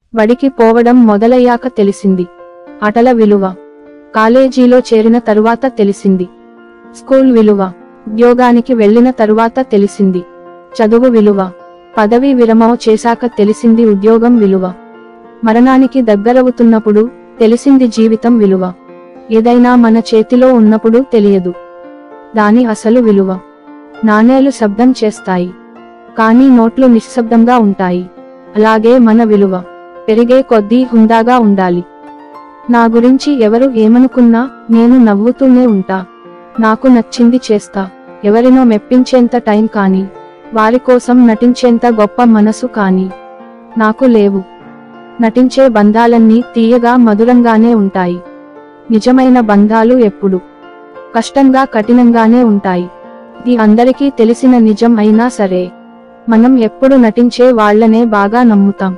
బడికి పోవడం మొదలయ్యాక తెలిసింది ఆటల విలువ కాలేజీలో చేరిన తరువాత తెలిసింది స్కూల్ విలువ ఉద్యోగానికి వెళ్ళిన తరువాత తెలిసింది చదువు విలువ పదవి విరమణ చేశాక తెలిసింది ఉద్యోగం విలువ మరణానికి దగ్గరవుతున్నప్పుడు తెలిసింది జీవితం విలువ ఏదైనా మన చేతిలో ఉన్నప్పుడు తెలియదు దాని అసలు విలువ నాణేలు శబ్దం చేస్తాయి కానీ నోట్లు నిశ్శబ్దంగా ఉంటాయి అలాగే మన విలువ పెరిగే కొద్దీ హుందాగా ఉండాలి నా గురించి ఎవరు ఏమనుకున్నా నేను నవ్వుతూనే ఉంటా నాకు నచ్చింది చేస్తా ఎవరినో మెప్పించేంత టైం కానీ వారి కోసం నటించేంత గొప్ప మనసు కానీ నాకు లేవు నటించే బంధాలన్నీ తీయగా మధురంగానే ఉంటాయి నిజమైన బంధాలు ఎప్పుడు కష్టంగా కఠినంగానే ఉంటాయి ఇది అందరికీ తెలిసిన నిజం అయినా సరే మనం ఎప్పుడు నటించే వాళ్ళనే బాగా నమ్ముతాం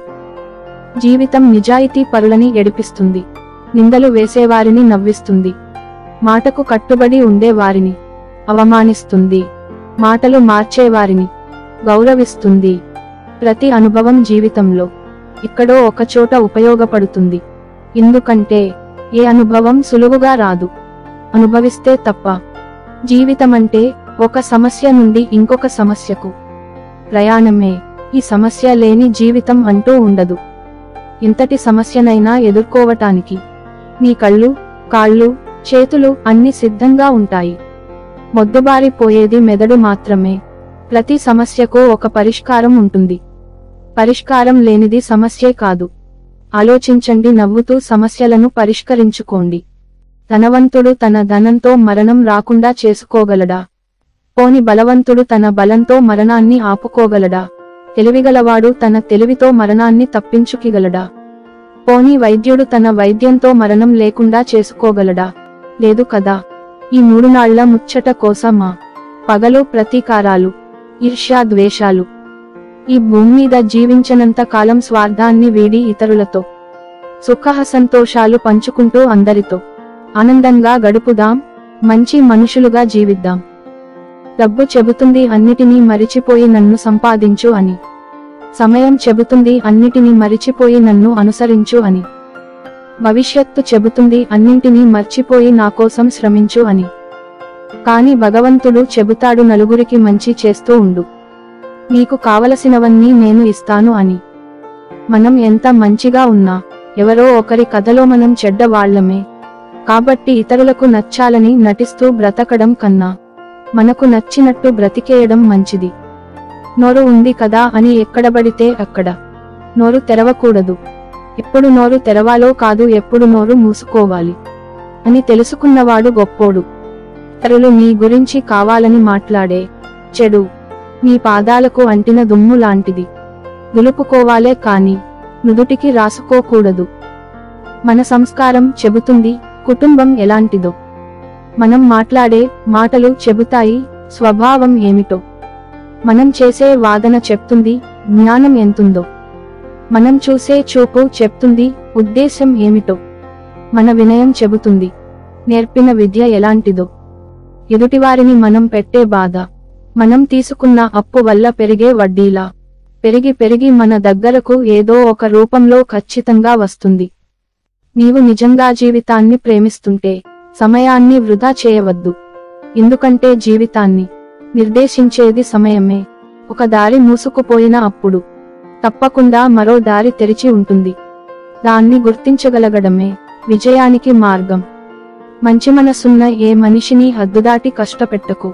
జీవితం నిజాయితీ పరులని ఎడిపిస్తుంది నిందలు వేసేవారిని నవ్విస్తుంది మాటకు కట్టుబడి ఉండే వారిని అవమానిస్తుంది మాటలు మార్చేవారిని గౌరవిస్తుంది ప్రతి అనుభవం జీవితంలో ఎక్కడో ఒకచోట ఉపయోగపడుతుంది ఎందుకంటే ఏ అనుభవం సులువుగా రాదు అనుభవిస్తే తప్ప జీవితమంటే ఒక సమస్య నుండి ఇంకొక సమస్యకు ప్రయాణమే ఈ సమస్య లేని జీవితం అంటూ ఉండదు ఇంతటి సమస్యనైనా ఎదుర్కోవటానికి నీ కళ్ళు కాళ్ళు చేతులు అన్ని సిద్ధంగా ఉంటాయి మొద్దుబారిపోయేది మెదడు మాత్రమే ప్రతి సమస్యకు ఒక పరిష్కారం ఉంటుంది పరిష్కారం లేనిది సమస్యే కాదు ఆలోచించండి నవ్వుతూ సమస్యలను పరిష్కరించుకోండి ధనవంతుడు తన ధనంతో మరణం రాకుండా చేసుకోగలడా పోని బలవంతుడు తన బలంతో మరణాన్ని ఆపుకోగలడా తెలివిగలవాడు తన తెలివితో మరణాన్ని తప్పించుకిగలడా పోని వైద్యుడు తన వైద్యంతో మరణం లేకుండా చేసుకోగలడా లేదు కదా ఈ మూడు నాళ్ల ముచ్చట కోసమా పగలు ప్రతీకారాలు ఈర్ష్యా ద్వేషాలు ఈ భూమి మీద జీవించనంత కాలం స్వార్థాన్ని వీడి ఇతరులతో సుఖ సంతోషాలు పంచుకుంటూ అందరితో ఆనందంగా గడుపుదాం మంచి మనుషులుగా జీవిద్దాం డబ్బు చెబుతుంది అన్నిటినీ మరిచిపోయి నన్ను సంపాదించు అని సమయం చెబుతుంది అన్నిటినీ మరిచిపోయి నన్ను అనుసరించు అని భవిష్యత్తు చెబుతుంది అన్నింటినీ మర్చిపోయి నా కోసం శ్రమించు అని కాని భగవంతుడు చెబుతాడు నలుగురికి మంచి చేస్తూ ఉండు నీకు కావలసినవన్నీ నేను ఇస్తాను అని మనం ఎంత మంచిగా ఉన్నా ఎవరో ఒకరి కథలో మనం చెడ్డ వాళ్ళమే కాబట్టి ఇతరులకు నచ్చాలని నటిస్తూ బ్రతకడం కన్నా మనకు నచ్చినట్టు బ్రతికేయడం మంచిది నోరు ఉంది కదా అని ఎక్కడబడితే అక్కడ నోరు తెరవకూడదు ఎప్పుడు నోరు తెరవాలో కాదు ఎప్పుడు నోరు మూసుకోవాలి అని తెలుసుకున్నవాడు గొప్పోడు ఇతరులు నీ గురించి కావాలని మాట్లాడే చెడు నీ పాదాలకు అంటిన దుమ్ము లాంటిది దులుపుకోవాలే కాని నుదుటికి రాసుకోకూడదు మన సంస్కారం చెబుతుంది కుటుంబం ఎలాంటిదో మనం మాట్లాడే మాటలు చెబుతాయి స్వభావం ఏమిటో మనం చేసే వాదన చెప్తుంది జ్ఞానం ఎంతుందో మనం చూసే చూపు చెప్తుంది ఉద్దేశం ఏమిటో మన వినయం చెబుతుంది నేర్పిన విద్య ఎలాంటిదో ఎదుటివారిని మనం పెట్టే బాధ మనం తీసుకున్న అప్పు వల్ల పెరిగే వడ్డీలా పెరిగి పెరిగి మన దగ్గరకు ఏదో ఒక రూపంలో ఖచ్చితంగా వస్తుంది నీవు నిజంగా జీవితాన్ని ప్రేమిస్తుంటే సమయాన్ని వృధా చేయవద్దు ఎందుకంటే జీవితాన్ని నిర్దేశించేది సమయమే ఒక దారి మూసుకుపోయిన అప్పుడు తప్పకుండా మరో దారి తెరిచి ఉంటుంది దాన్ని గుర్తించగలగడమే విజయానికి మార్గం మంచి మనసున్న ఏ మనిషిని హద్దుదాటి కష్టపెట్టకు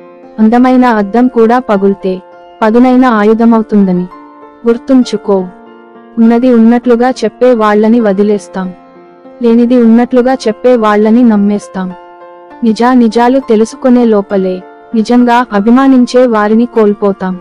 అందమైన అద్దం కూడా పగుల్తే పదునైన ఆయుధమవుతుందని గుర్తుంచుకో ఉన్నది ఉన్నట్లుగా చెప్పే వాళ్ళని వదిలేస్తాం లేనిది ఉన్నట్లుగా చెప్పే వాళ్ళని నమ్మేస్తాం నిజా నిజాలు తెలుసుకునే లోపలే నిజంగా అభిమానించే వారిని కోల్పోతాం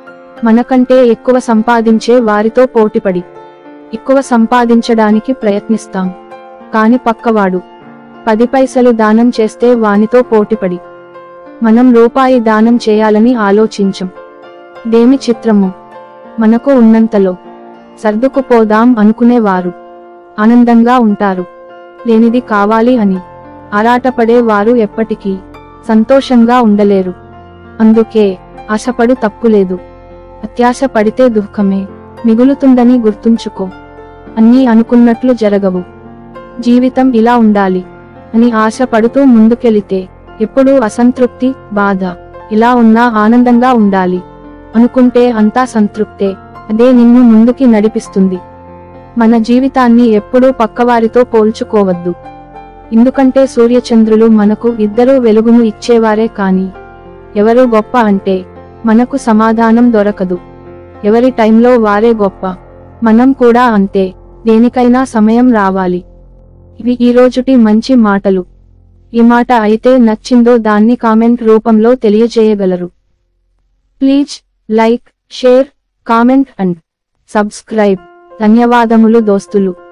మనకంటే ఎక్కువ సంపాదించే వారితో పోటీపడి ఎక్కువ సంపాదించడానికి ప్రయత్నిస్తాం కాని పక్కవాడు పది పైసలు దానం చేస్తే వానితో పోటీపడి మనం రూపాయి దానం చేయాలని ఆలోచించం దేమి చిత్రము మనకు ఉన్నంతలో సర్దుకుపోదాం అనుకునేవారు ఆనందంగా ఉంటారు లేనిది కావాలి అని ఆరాటపడే వారు ఎప్పటికీ సంతోషంగా ఉండలేరు అందుకే ఆశపడు తప్పులేదు అత్యాశ పడితే దుఃఖమే మిగులుతుందని గుర్తుంచుకో అన్నీ అనుకున్నట్లు జరగవు జీవితం ఇలా ఉండాలి అని ఆశ పడుతూ ముందుకెళితే ఎప్పుడూ అసంతృప్తి బాధ ఇలా ఉన్నా ఆనందంగా ఉండాలి అనుకుంటే అంతా సంతృప్తే అదే నిన్ను ముందుకి నడిపిస్తుంది మన జీవితాన్ని ఎప్పుడూ పక్కవారితో పోల్చుకోవద్దు ఎందుకంటే సూర్యచంద్రులు మనకు ఇద్దరూ వెలుగును ఇచ్చేవారే కాని ఎవరు గొప్ప అంటే మనకు సమాధానం దొరకదు ఎవరి టైంలో వారే గొప్ప మనం కూడా అంతే దేనికైనా సమయం రావాలి ఇవి ఈ రోజుటి మంచి మాటలు ఈ మాట అయితే నచ్చిందో దాన్ని కామెంట్ రూపంలో తెలియజేయగలరు please like share comment and subscribe ధన్యవాదములు దోస్తులు